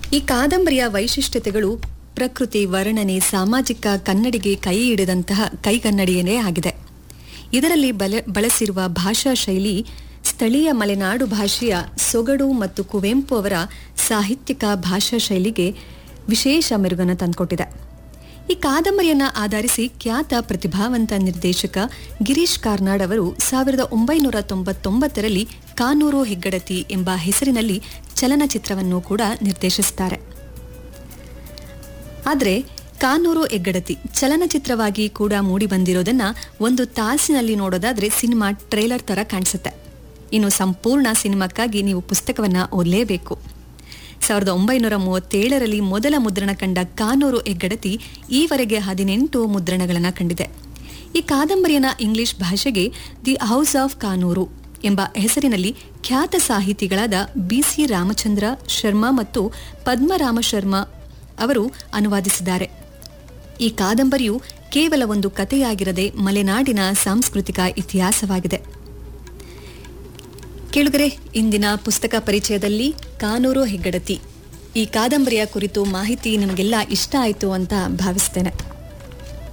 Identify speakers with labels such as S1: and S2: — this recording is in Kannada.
S1: ಈ ಕಾದಂಬರಿಯ ವೈಶಿಷ್ಟ್ಯತೆಗಳು ಪ್ರಕೃತಿ ವರ್ಣನೆ ಸಾಮಾಜಿಕ ಕನ್ನಡಿಗೆ ಕೈ ಹಿಡಿದಂತಹ ಕೈಗನ್ನಡಿಯೇ ಆಗಿದೆ ಇದರಲ್ಲಿ ಬಲ ಬಳಸಿರುವ ಭಾಷಾ ಶೈಲಿ ಸ್ಥಳೀಯ ಮಲೆನಾಡು ಭಾಷೆಯ ಸೊಗಡು ಮತ್ತು ಕುವೆಂಪು ಅವರ ಸಾಹಿತ್ಯಿಕ ಭಾಷಾ ಶೈಲಿಗೆ ವಿಶೇಷ ಮೆರುಗನ್ನು ತಂದುಕೊಟ್ಟಿದೆ ಈ ಕಾದಂಬರಿಯನ್ನ ಆಧರಿಸಿ ಖ್ಯಾತ ಪ್ರತಿಭಾವಂತ ನಿರ್ದೇಶಕ ಗಿರೀಶ್ ಕಾರ್ನಾಡ್ ಅವರು ಸಾವಿರದ ಒಂಬೈನೂರ ತೊಂಬತ್ತೊಂಬತ್ತರಲ್ಲಿ ಕಾನೂರು ಹೆಗ್ಗಡತಿ ಎಂಬ ಹೆಸರಿನಲ್ಲಿ ಚಲನಚಿತ್ರವನ್ನು ಕೂಡ ನಿರ್ದೇಶಿಸುತ್ತಾರೆ ಆದರೆ ಕಾನೂರು ಹೆಗ್ಗಡತಿ ಚಲನಚಿತ್ರವಾಗಿ ಕೂಡ ಮೂಡಿ ಬಂದಿರೋದನ್ನ ಒಂದು ತಾಸಿನಲ್ಲಿ ನೋಡೋದಾದ್ರೆ ಸಿನಿಮಾ ಟ್ರೇಲರ್ ತರ ಕಾಣಿಸುತ್ತೆ ಇನ್ನು ಸಂಪೂರ್ಣ ಸಿನಿಮಾಕ್ಕಾಗಿ ನೀವು ಪುಸ್ತಕವನ್ನ ಓದಲೇಬೇಕು ಸಾವಿರದ ಒಂಬೈನೂರ ಮೂವತ್ತೇಳರಲ್ಲಿ ಮೊದಲ ಮುದ್ರಣ ಕಂಡ ಕಾನೂರು ಹೆಗ್ಗಡತಿ ಈವರೆಗೆ ಹದಿನೆಂಟು ಮುದ್ರಣಗಳನ್ನು ಕಂಡಿದೆ ಈ ಕಾದಂಬರಿಯನ್ನ ಇಂಗ್ಲಿಷ್ ಭಾಷೆಗೆ ದಿ ಹೌಸ್ ಆಫ್ ಕಾನೂರು ಎಂಬ ಹೆಸರಿನಲ್ಲಿ ಖ್ಯಾತ ಸಾಹಿತಿಗಳಾದ ಬಿಸಿ ರಾಮಚಂದ್ರ ಶರ್ಮಾ ಮತ್ತು ಪದ್ಮರಾಮ ಶರ್ಮಾ ಅವರು ಅನುವಾದಿಸಿದ್ದಾರೆ ಈ ಕಾದಂಬರಿಯು ಕೇವಲ ಒಂದು ಕಥೆಯಾಗಿರದೆ ಮಲೆನಾಡಿನ ಸಾಂಸ್ಕೃತಿಕ ಇತಿಹಾಸವಾಗಿದೆ ಕೇಳುಗರೆ ಇಂದಿನ ಪುಸ್ತಕ ಪರಿಚಯದಲ್ಲಿ ಕಾನೂರು ಹೆಗ್ಗಡತಿ ಈ ಕಾದಂಬರಿಯ ಕುರಿತು ಮಾಹಿತಿ ನಿಮಗೆಲ್ಲ ಇಷ್ಟ ಆಯಿತು ಅಂತ ಭಾವಿಸ್ತೇನೆ